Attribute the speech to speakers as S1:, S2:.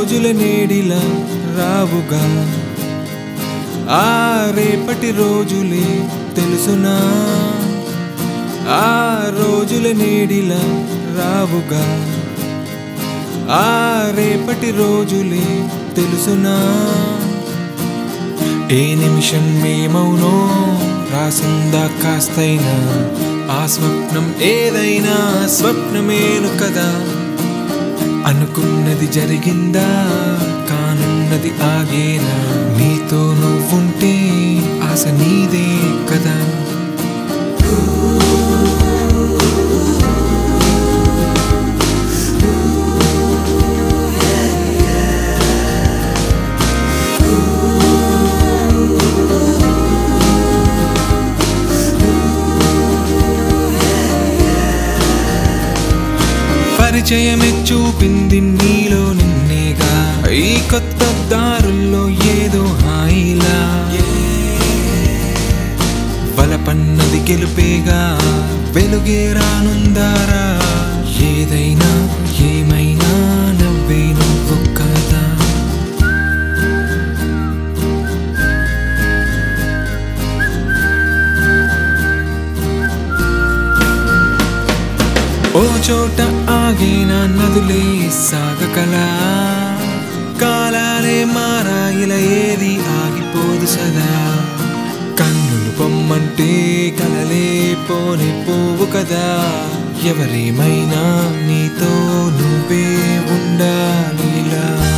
S1: రోజుల నేడిలా రావుగా ఆ రేపటి రోజులే తెలుసునా ఆ రోజుల నేడిలా రావుగా ఆ రేపటి రోజులే తెలుసునా ఏ నిమిషం ఏమవునో రాసిందా కాస్తైనా ఆ స్వప్నం ఏదైనా స్వప్నమేను కదా అనుకున్నది జరిగిందా కానున్నది ఆగేనా నీతో నువ్వుంటే ఆశ నీదే కదా పరిచయమే చూపింది నీలో నిన్నేగా ఈ కొత్త దారుల్లో ఏదో హాయిలా వలపన్నది గెలుపేగా వెలుగే రానుందారా ఏదైనా ఏమైనా నవ్వే నువ్వు కదా ఓ చోట ఆగిన నదులే సాగకలా కాలాలే మారాయిల ఏది ఆగిపోదు సదా కన్నులు పొమ్మంటే కలలే పోని పోవు కదా ఎవరేమైనా నీతో నువ్వే ఉండాలిలా